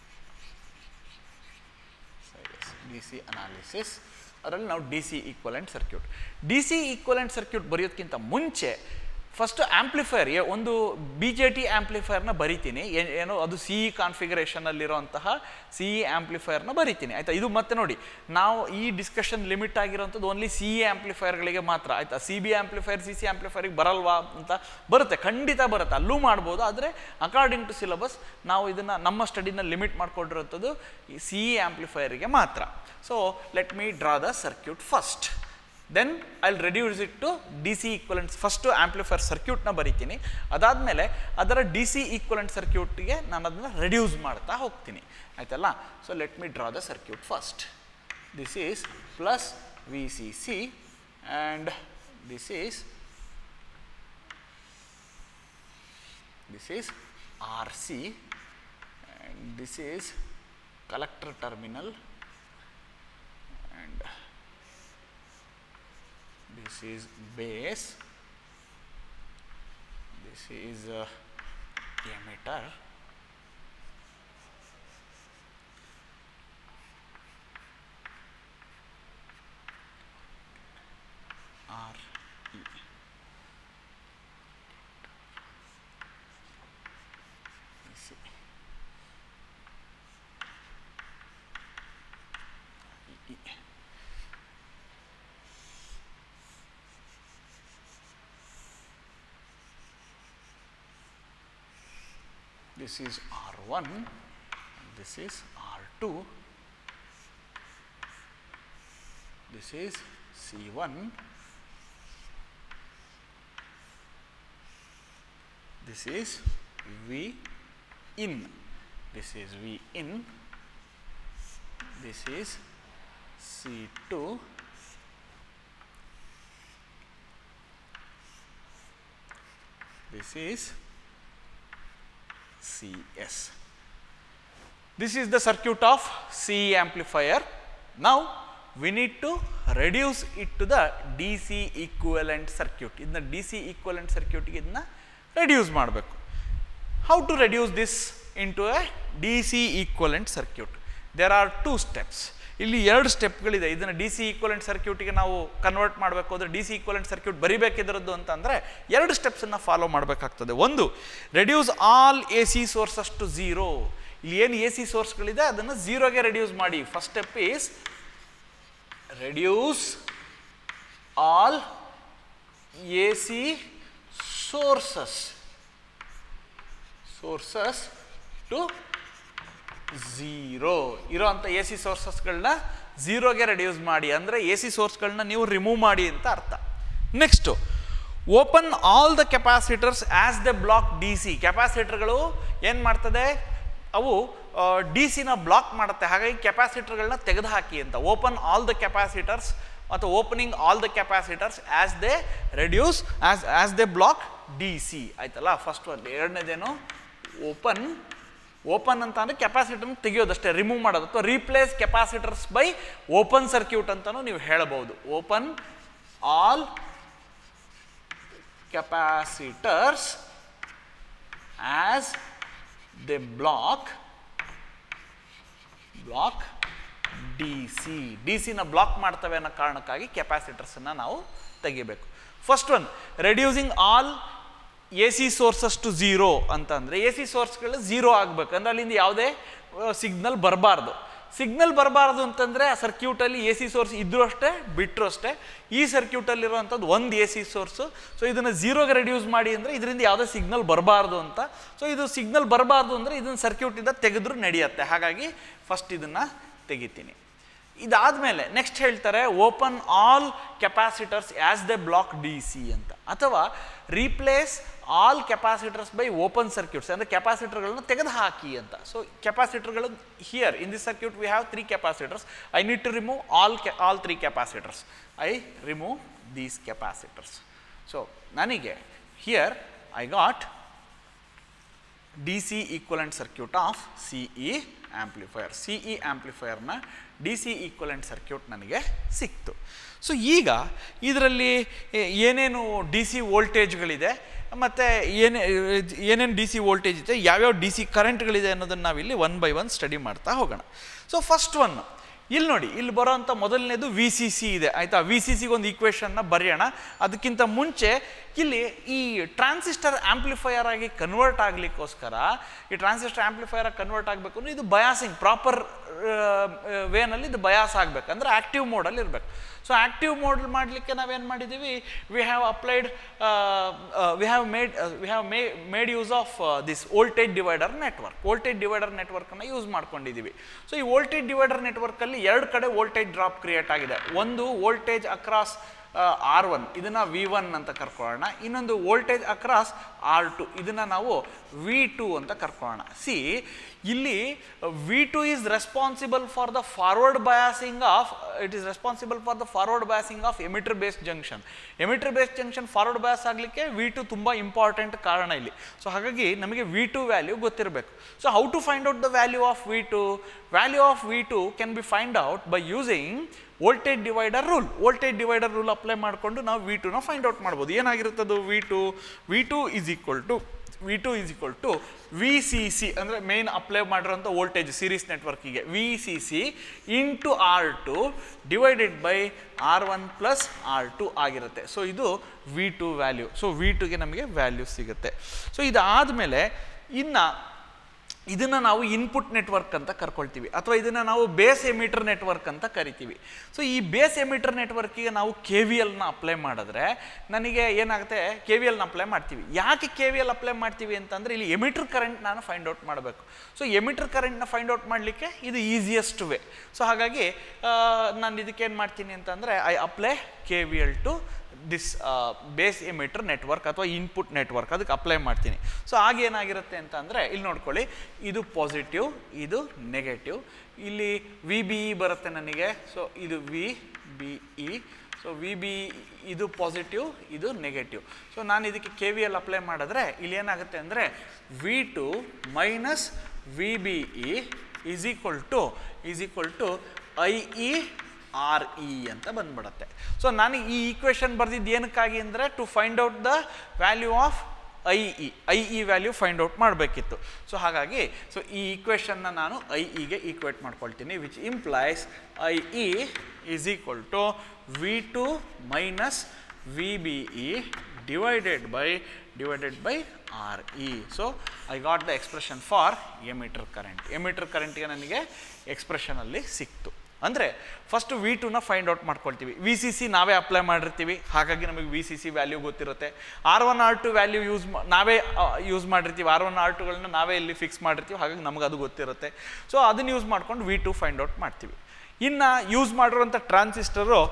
D C analysis ಅದರಲ್ಲಿ ನಾವು D C equivalent circuit D C equivalent circuit ಬರೆಯೋದಕ್ಕಿಂತ ಮುಂಚೆ ಫಸ್ಟ್ ಆಂಪ್ಲಿಫೈರ್ ಒಂದು B J T ಆಂಪ್ಲಿಫೈರ್ನ ಬರಿತೀನಿ ಏ- ಏನು ಅದು ಸಿ ಇ ಕಾನ್ಫಿಗರೇಷನಲ್ಲಿರುವಂತಹ ಸಿ ಇ ಆಂಪ್ಲಿಫೈರ್ನ ಬರಿತೀನಿ ಆಯಿತಾ ಇದು ಮತ್ತೆ ನೋಡಿ ನಾವು ಈ ಡಿಸ್ಕಷನ್ ಲಿಮಿಟ್ ಆಗಿರೋಂಥದ್ದು ಓನ್ಲಿ ಸಿ ಇ ಆಂಪ್ಲಿಫೈರ್ಗಳಿಗೆ ಮಾತ್ರ ಆಯಿತಾ C B amplifier C C ಆಂಪ್ಲಿಫೈರಿಗೆ ಬರಲ್ವಾ ಅಂತ ಬರುತ್ತೆ ಖಂಡಿತ ಬರುತ್ತೆ ಅಲ್ಲೂ ಮಾಡ್ಬೋದು ಆದರೆ ಅಕಾರ್ಡಿಂಗ್ ಟು ಸಿಲಬಸ್ ನಾವು ಇದನ್ನು ನಮ್ಮ ಸ್ಟಡಿನ ಲಿಮಿಟ್ ಮಾಡ್ಕೊಂಡಿರೋಂಥದ್ದು ಈ ಸಿ ಇ ಆಂಪ್ಲಿಫೈರಿಗೆ ಮಾತ್ರ so let me draw the circuit first then I reduce it to D C equivalents first amplifier ಸರ್ಕ್ಯೂಟ್ನ ಬರಿತೀನಿ ಅದಾದಮೇಲೆ ಅದರ ಡಿ ಸಿ ಈಕ್ವಲೆಂಟ್ ಸರ್ಕ್ಯೂಟ್ಗೆ ನಾನು ಅದನ್ನು ರೆಡ್ಯೂಸ್ ಮಾಡ್ತಾ ಹೋಗ್ತೀನಿ ಆಯ್ತಲ್ಲ so let me draw the circuit first this is plus V C C and this is this is RC and this is collector terminal and this is base this is uh, emitter R E Let's see. E- e- This is R1, and this is R2, this is C1, this is V in, this is V in, this is C2, this is CS. This is the circuit of C amplifier. Now we need to reduce it to the DC equivalent circuit. In the DC equivalent circuit ಇದನ್ನ reduce ಮಾಡಬೇಕು. How to reduce this into a DC equivalent circuit? There are two steps. ಇಲ್ಲಿ ಎರಡು ಸ್ಟೆಪ್ಗಳಿದೆ ಇದನ್ನು D C equivalent ಸರ್ಕ್ಯೂಟಿಗೆ ನಾವು convert ಮಾಡಬೇಕು ಅಂದರೆ D C equivalent circuit ಬರಿಬೇಕಿದ್ರದ್ದು ಅಂತಂದರೆ ಎರಡು ಸ್ಟೆಪ್ಸನ್ನು ಫಾಲೋ ಮಾಡಬೇಕಾಗ್ತದೆ ಒಂದು reduce all A C sources to zero ಇಲ್ಲಿ ಏನು ಎ ಸಿ ಸೋರ್ಸ್ಗಳಿದೆ ಅದನ್ನು ಝೀರೋಗೆ ರೆಡ್ಯೂಸ್ ಮಾಡಿ first step is reduce all A C sources sources to zero ಇರೋಂಥ ಎ ಸಿ ಸೋರ್ಸಸ್ಗಳನ್ನ ಝೀರೋಗೆ ರೆಡ್ಯೂಸ್ ಮಾಡಿ ಅಂದರೆ ಎ ಸಿ ಸೋರ್ಸ್ಗಳನ್ನ ನೀವು ರಿಮೂವ್ ಮಾಡಿ ಅಂತ ಅರ್ಥ next open all the capacitors as the block D C ಕೆಪಾಸಿಟರ್ಗಳು ಏನು ಮಾಡ್ತದೆ ಅವು ಡಿ ಸಿನ ಬ್ಲಾಕ್ ಮಾಡುತ್ತೆ ಹಾಗಾಗಿ ಕೆಪಾಸಿಟರ್ಗಳನ್ನ ತೆಗೆದುಹಾಕಿ ಅಂತ ಓಪನ್ ಆಲ್ ದ ಕೆಪಾಸಿಟರ್ಸ್ ಅಥವಾ opening all the capacitors as they reduce as as they block D C ಆಯ್ತಲ್ಲ ಫಸ್ಟ್ ಒಂದು ಎರಡನೇದೇನು ಓಪನ್ ಓಪನ್ ಅಂತ ಅಂದರೆ ಕೆಪಾಸಿಟರ್ನ ತೆಗೆಯೋದಷ್ಟೇ ರಿಮೂವ್ ಮಾಡೋದು ಅಥವಾ replace capacitors by open circuit ಅಂತಲೂ ನೀವು ಹೇಳಬಹುದು open all capacitors as the block block D C D ಸಿನ ಬ್ಲಾಕ್ ಮಾಡ್ತವೆ ಅನ್ನೋ ಕಾರಣಕ್ಕಾಗಿ ಕೆಪಾಸಿಟರ್ಸನ್ನು ನಾವು ತೆಗಿಬೇಕು first one reducing all A C sources to zero ಅಂತಂದರೆ ಎ ಸಿ ಸೋರ್ಸ್ಗಳು ಝೀರೋ ಆಗಬೇಕು ಅಂದರೆ ಅಲ್ಲಿಂದ ಯಾವುದೇ ಸಿಗ್ನಲ್ ಬರಬಾರ್ದು ಸಿಗ್ನಲ್ ಬರಬಾರ್ದು ಅಂತಂದರೆ ಆ ಸರ್ಕ್ಯೂಟಲ್ಲಿ ಎ ಸಿ ಸೋರ್ಸ್ ಇದ್ರೂ ಅಷ್ಟೇ ಬಿಟ್ಟರು ಅಷ್ಟೇ ಈ ಸರ್ಕ್ಯೂಟಲ್ಲಿರುವಂಥದ್ದು ಒಂದು ಎ ಸಿ ಸೋರ್ಸು ಸೊ ಇದನ್ನು ಝೀರೋಗೆ ರೆಡ್ಯೂಸ್ ಮಾಡಿ ಅಂದರೆ ಇದರಿಂದ ಯಾವುದೇ ಸಿಗ್ನಲ್ ಬರಬಾರ್ದು ಅಂತ ಸೊ ಇದು ಸಿಗ್ನಲ್ ಬರಬಾರ್ದು ಅಂದರೆ ಇದನ್ನು ಸರ್ಕ್ಯೂಟಿಂದ ತೆಗೆದ್ರೂ ನಡೆಯುತ್ತೆ ಹಾಗಾಗಿ ಫಸ್ಟ್ ಇದನ್ನು ತೆಗಿತೀನಿ ಇದಾದಮೇಲೆ ನೆಕ್ಸ್ಟ್ ಹೇಳ್ತಾರೆ open all capacitors as the block D C ಅಂತ ಅಥವಾ replace all capacitors by open circuits ಅಂದರೆ ಕೆಪಾಸಿಟರ್ಗಳನ್ನ ತೆಗೆದು ಹಾಕಿ ಅಂತ ಸೊ ಕೆಪಾಸಿಟರ್ಗಳು here in this circuit we have three capacitors I need to remove all ಕೆ all three capacitors I remove these capacitors so ನನಗೆ here I got D C equivalent circuit of C E amplifier C E ಆ್ಯಂಪ್ಲಿಫೈಯರ್ನ D C equivalent circuit ನನಗೆ ಸಿಕ್ತು so ಈಗ ಇದರಲ್ಲಿ ಏನೇನು D C ವೋಲ್ಟೇಜ್ಗಳಿದೆ ಮತ್ತು ಏನೇ ಏನೇನು ಡಿ ಸಿ ವೋಲ್ಟೇಜ್ ಇದೆ ಯಾವ್ಯಾವ ಡಿ ಸಿ ಕರೆಂಟ್ಗಳಿದೆ ಅನ್ನೋದನ್ನು ನಾವಿಲ್ಲಿ ಒನ್ ಬೈ ಒನ್ ಸ್ಟಡಿ ಮಾಡ್ತಾ ಹೋಗೋಣ ಸೊ ಫಸ್ಟ್ ಒನ್ ಇಲ್ಲಿ ನೋಡಿ ಇಲ್ಲಿ ಬರೋಂಥ ಮೊದಲನೇದು ವಿ ಸಿ ಸಿ ಇದೆ ಆಯಿತಾ ವಿ ಸಿ ಸಿಗೆ ಒಂದು ಈಕ್ವೇಷನ್ನ ಬರೆಯೋಣ ಅದಕ್ಕಿಂತ ಮುಂಚೆ ಇಲ್ಲಿ ಈ ಟ್ರಾನ್ಸಿಸ್ಟರ್ ಆ್ಯಂಪ್ಲಿಫೈಯರ್ ಆಗಿ ಕನ್ವರ್ಟ್ ಆಗಲಿಕ್ಕೋಸ್ಕರ ಈ ಟ್ರಾನ್ಸಿಸ್ಟರ್ ಆ್ಯಂಪ್ಲಿಫೈಯರ್ ಆಗಿ ಕನ್ವರ್ಟ್ ಆಗಬೇಕು ಅಂದರೆ ಇದು ಬಯಾಸಿಂಗ್ ಪ್ರಾಪರ್ ವೇನಲ್ಲಿ ಇದು ಬಯಾಸ್ ಆಗಬೇಕು ಅಂದರೆ ಆ್ಯಕ್ಟಿವ್ ಮೋಡಲ್ಲಿ ಇರಬೇಕು ಸೊ ಆ್ಯಕ್ಟಿವ್ ಮೋಡ್ ಮಾಡಲಿಕ್ಕೆ ನಾವೇನು ಮಾಡಿದ್ದೀವಿ we have applied we have made we have may made use of this voltage divider network voltage divider ನೆಟ್ವರ್ಕನ್ನು ಯೂಸ್ ಮಾಡ್ಕೊಂಡಿದ್ದೀವಿ ಸೊ ಈ ವೋಲ್ಟೇಜ್ ಡಿವೈಡರ್ ನೆಟ್ವರ್ಕಲ್ಲಿ ಎರಡು ಕಡೆ ವೋಲ್ಟೇಜ್ ಡ್ರಾಪ್ ಕ್ರಿಯೇಟ್ ಆಗಿದೆ ಒಂದು ವೋಲ್ಟೇಜ್ ಅಕ್ರಾಸ್ ಆರ್ ಒನ್ ಇದನ್ನು ವಿ ಒನ್ ಅಂತ ಕರ್ಕೊಳ್ಳೋಣ ಇನ್ನೊಂದು ವೋಲ್ಟೇಜ್ ಅಕ್ರಾಸ್ ಆರ್ ಟು ಇದನ್ನು ನಾವು ವಿ ಟು ಅಂತ ಕರ್ಕೊಳ್ಳೋಣ ಸಿ ಇಲ್ಲಿ V two is responsible for the forward biasing of it is responsible for the forward biasing of emitter based junction emitter based junction forward bias ಆಗಲಿಕ್ಕೆ V two ತುಂಬ important ಕಾರಣ ಇಲ್ಲಿ ಸೊ ಹಾಗಾಗಿ ನಮಗೆ ವಿ ಟು ವ್ಯಾಲ್ಯೂ ಗೊತ್ತಿರಬೇಕು so how to find out the value of V two value of V two can be find out by using voltage divider rule voltage divider rule apply ಮಾಡಿಕೊಂಡು ನಾವು V ಟುನ find out ಮಾಡ್ಬೋದು ಏನಾಗಿರುತ್ತದು V two V two is equal to V two is equal to V C C ಅಂದರೆ main apply ಮಾಡಿರೋಂಥ voltage series ನೆಟ್ವರ್ಕಿಗೆ V C C into R two divided by R one plus R two ಆಗಿರುತ್ತೆ so ಇದು V two value so V ಟುಗೆ ನಮಗೆ value ಸಿಗುತ್ತೆ so ಇದಾದಮೇಲೆ ಇನ್ನು ಇದನ್ನು ನಾವು ಇನ್ಪುಟ್ ನೆಟ್ವರ್ಕ್ ಅಂತ ಕರ್ಕೊಳ್ತೀವಿ ಅಥವಾ ಇದನ್ನು ನಾವು ಬೇಸ್ ಎಮೀಟರ್ ನೆಟ್ವರ್ಕ್ ಅಂತ ಕರಿತೀವಿ ಸೊ ಈ ಬೇಸ್ ಎಮೀಟರ್ ನೆಟ್ವರ್ಕಿಗೆ ನಾವು ಕೆ ವಿ ಎಲ್ನ ಅಪ್ಲೈ ಮಾಡಿದ್ರೆ ನನಗೆ ಏನಾಗುತ್ತೆ ಕೆ ವಿ ಎಲ್ನ ಅಪ್ಲೈ ಮಾಡ್ತೀವಿ ಯಾಕೆ ಕೆ ವಿ ಎಲ್ ಅಪ್ಲೈ ಮಾಡ್ತೀವಿ ಅಂತಂದರೆ ಇಲ್ಲಿ ಎಮಿಟರ್ ಕರೆಂಟ್ ನಾನು ಫೈಂಡ್ ಔಟ್ ಮಾಡಬೇಕು ಸೊ ಎಮಿಟರ್ ಕರೆಂಟ್ನ ಫೈಂಡ್ ಔಟ್ ಮಾಡಲಿಕ್ಕೆ ಇದು ಈಸಿಯೆಸ್ಟ್ ವೇ ಸೊ ಹಾಗಾಗಿ ನಾನು ಇದಕ್ಕೆ ಏನು ಮಾಡ್ತೀನಿ ಅಂತಂದರೆ I apply K V L to this base emitter network ಅಥವಾ ಇನ್ಪುಟ್ ನೆಟ್ವರ್ಕ್ ಅದಕ್ಕೆ ಅಪ್ಲೈ ಮಾಡ್ತೀನಿ ಸೊ ಆಗ ಏನಾಗಿರುತ್ತೆ ಅಂತ ಅಂದರೆ ಇಲ್ಲಿ ನೋಡ್ಕೊಳ್ಳಿ ಇದು ಪಾಸಿಟಿವ್ ಇದು ನೆಗೆಟಿವ್ ಇಲ್ಲಿ ವಿ ಬಿ ಇ ಬರುತ್ತೆ ನನಗೆ ಸೊ ಇದು V B E so V B ಇದು ಪಾಸಿಟಿವ್ ಇದು ನೆಗೆಟಿವ್ ಸೊ ನಾನು ಇದಕ್ಕೆ ಕೆ ವಿ ಎಲ್ ಅಪ್ಲೈ ಮಾಡಿದ್ರೆ ಇಲ್ಲಿ ಏನಾಗುತ್ತೆ ಅಂದರೆ V two minus V B E is equal to is equal to I E R E ಅಂತ ಬಂದ್ಬಿಡುತ್ತೆ ಸೊ ನಾನು ಈ ಈಕ್ವೇಷನ್ ಬರ್ದಿದ್ದು ಏನಕ್ಕಾಗಿ ಅಂದರೆ to find out the value of I E I E value find out ಮಾಡಬೇಕಿತ್ತು so ಹಾಗಾಗಿ so ಈ ಈಕ್ವೇಷನ್ನ ನಾನು ಐ ಇಗೆ ಈಕ್ವೇಟ್ ಮಾಡ್ಕೊಳ್ತೀನಿ which implies I E is equal to V two minus V B E divided by divided by R E so I got the expression for emitter current emitter ಕರೆಂಟ್ಗೆ ನನಗೆ ಎಕ್ಸ್ಪ್ರೆಷನಲ್ಲಿ ಸಿಕ್ತು ಅಂದರೆ ಫಸ್ಟು ವಿ ಟುನ find out ಮಾಡ್ಕೊಳ್ತೀವಿ V C C ನಾವೇ apply ಮಾಡಿರ್ತೀವಿ ಹಾಗಾಗಿ ನಮಗೆ ವಿ ಸಿ ಸಿ ವ್ಯಾಲ್ಯೂ ಗೊತ್ತಿರುತ್ತೆ R one R two value use ನಾವೇ ಯೂಸ್ ಮಾಡಿರ್ತೀವಿ ಆರ್ ಒನ್ ಆರ್ ಟುಗಳನ್ನ ನಾವೇ ಇಲ್ಲಿ ಫಿಕ್ಸ್ ಮಾಡಿರ್ತೀವಿ ಹಾಗಾಗಿ ನಮಗೆ ಅದು ಗೊತ್ತಿರುತ್ತೆ ಸೊ ಅದನ್ನು ಯೂಸ್ ಮಾಡ್ಕೊಂಡು ವಿ ಟು ಫೈಂಡ್ ಔಟ್ ಮಾಡ್ತೀವಿ ಇನ್ನು ಯೂಸ್ ಮಾಡಿರುವಂಥ ಟ್ರಾನ್ಸಿಸ್ಟರು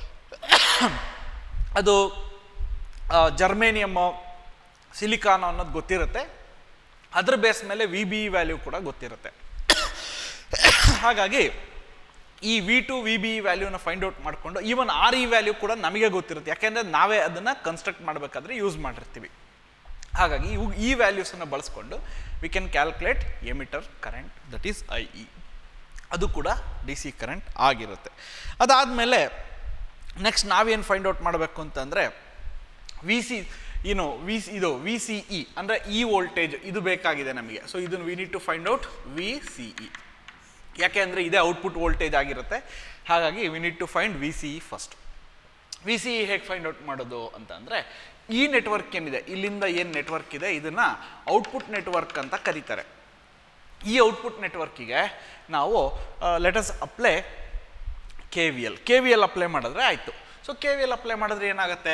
ಅದು ಜರ್ಮೇನಿಯಮ್ಮು ಸಿಲಿಕಾನ್ ಅನ್ನೋದು ಗೊತ್ತಿರುತ್ತೆ ಅದ್ರ ಬೇಸ್ ಮೇಲೆ ವಿ ಬಿ ವ್ಯಾಲ್ಯೂ ಕೂಡ ಗೊತ್ತಿರುತ್ತೆ ಹಾಗಾಗಿ ಈ ವಿ ಟು ವಿ ಬಿ ವ್ಯಾಲ್ಯೂನ ಫೈಂಡ್ ಔಟ್ ಮಾಡಿಕೊಂಡು ಈವನ್ ಆರ್ ಇ ವ್ಯಾಲ್ಯೂ ಕೂಡ ನಮಗೆ ಗೊತ್ತಿರುತ್ತೆ ಯಾಕೆಂದರೆ ನಾವೇ ಅದನ್ನು ಕನ್ಸ್ಟ್ರಕ್ಟ್ ಮಾಡಬೇಕಾದ್ರೆ ಯೂಸ್ ಮಾಡಿರ್ತೀವಿ ಹಾಗಾಗಿ ಇವು ಈ ವ್ಯಾಲ್ಯೂಸನ್ನು ಬಳಸ್ಕೊಂಡು we can calculate emitter current that is I E ಅದು ಕೂಡ ಡಿ ಸಿ ಕರೆಂಟ್ ಆಗಿರುತ್ತೆ ಅದಾದಮೇಲೆ ನೆಕ್ಸ್ಟ್ ನಾವೇನು ಫೈಂಡ್ ಔಟ್ ಮಾಡಬೇಕು ಅಂತಂದರೆ ವಿ ಸಿ ಏನು ವಿ ಸಿ ಇದು ವಿ ಸಿ ಇ ಅಂದರೆ ಈ ವೋಲ್ಟೇಜ್ ಇದು ಬೇಕಾಗಿದೆ ನಮಗೆ ಸೊ ಇದನ್ನು we need to find out V C E ಯಾಕೆ ಅಂದರೆ ಇದೇ ಔಟ್ಪುಟ್ ವೋಲ್ಟೇಜ್ ಆಗಿರುತ್ತೆ ಹಾಗಾಗಿ we need to find V C E first V C E ಹೇಗೆ ಫೈಂಡ್ ಔಟ್ ಮಾಡೋದು ಅಂತ ಅಂದರೆ ಈ ನೆಟ್ವರ್ಕ್ ಏನಿದೆ ಇಲ್ಲಿಂದ ಏನು ನೆಟ್ವರ್ಕ್ ಇದೆ ಇದನ್ನು ಔಟ್ಪುಟ್ ನೆಟ್ವರ್ಕ್ ಅಂತ ಕರೀತಾರೆ ಈ ಔಟ್ಪುಟ್ ನೆಟ್ವರ್ಕಿಗೆ ನಾವು let's apply K V L K V L apply ಮಾಡಿದ್ರೆ ಆಯಿತು so K V L apply ಮಾಡಿದ್ರೆ ಏನಾಗುತ್ತೆ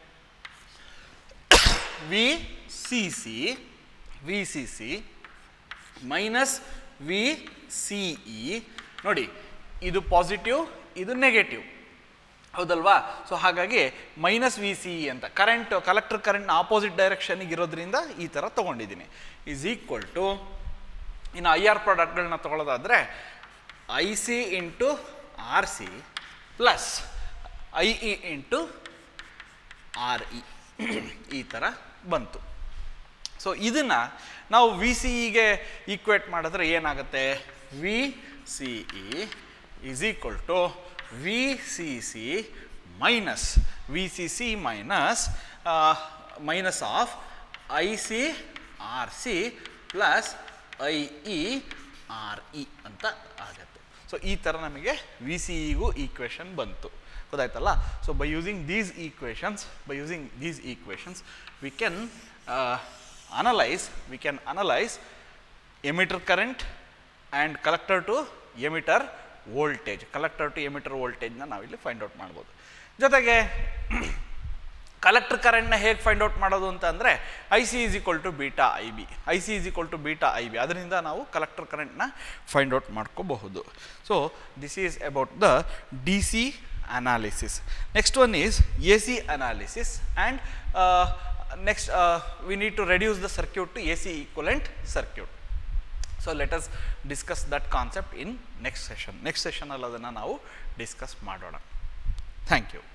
V C C V C C minus V C E ನೋಡಿ ಇದು ಪಾಸಿಟಿವ್ ಇದು ನೆಗೆಟಿವ್ ಹೌದಲ್ವಾ ಸೊ ಹಾಗಾಗಿ ಮೈನಸ್ ವಿ ಸಿ ಇ ಅಂತ ಕರೆಂಟ್ ಕಲೆಕ್ಟರ್ ಕರೆಂಟ್ನ ಆಪೋಸಿಟ್ ಡೈರೆಕ್ಷನಿಗೆ ಇರೋದ್ರಿಂದ ಈ ಥರ ತೊಗೊಂಡಿದ್ದೀನಿ ಈಸ್ ಈಕ್ವಲ್ ಟು ಇನ್ನು ಐ ಆರ್ ಪ್ರಾಡಕ್ಟ್ಗಳನ್ನ ತೊಗೊಳ್ಳೋದಾದರೆ I C into R C plus I E into R E ಈ ಥರ ಬಂತು ಸೊ ಇದನ್ನು ನಾವು ವಿ ಸಿ ಇಗೆ ಈಕ್ವೇಟ್ ಮಾಡಿದ್ರೆ ಏನಾಗುತ್ತೆ V C E is equal to V C C minus V C C minus minus of I C R C plus I E R E ಅಂತ ಆಗುತ್ತೆ ಸೊ ಈ ಥರ ನಮಗೆ ವಿ ಸಿ ಇಗೂ ಈಕ್ವೇಷನ್ ಬಂತು ಗೊತ್ತಾಯ್ತಲ್ಲ so by using these equations by using these equations we can analyse we can analyse emitter current and collector to emitter voltage collector to emitter ವೋಲ್ಟೇಜ್ನ ನಾವಿಲ್ಲಿ find out ಮಾಡ್ಬೋದು ಜೊತೆಗೆ collector ಕರೆಂಟ್ನ ಹೇಗೆ find out ಮಾಡೋದು ಅಂತ ಅಂದರೆ I C is equal to beta I B I C is equal to beta I B ಅದರಿಂದ ನಾವು ಕಲೆಕ್ಟರ್ ಕರೆಂಟ್ನ ಫೈಂಡ್ ಔಟ್ ಮಾಡ್ಕೋಬಹುದು so this is about the D C analysis next one is A C analysis and next we need to reduce the circuit to A C equivalent circuit so let us discuss that concept in next session next ಸೆಷನಲ್ಲಿ ಅದನ್ನು ನಾವು discuss ಮಾಡೋಣ thank you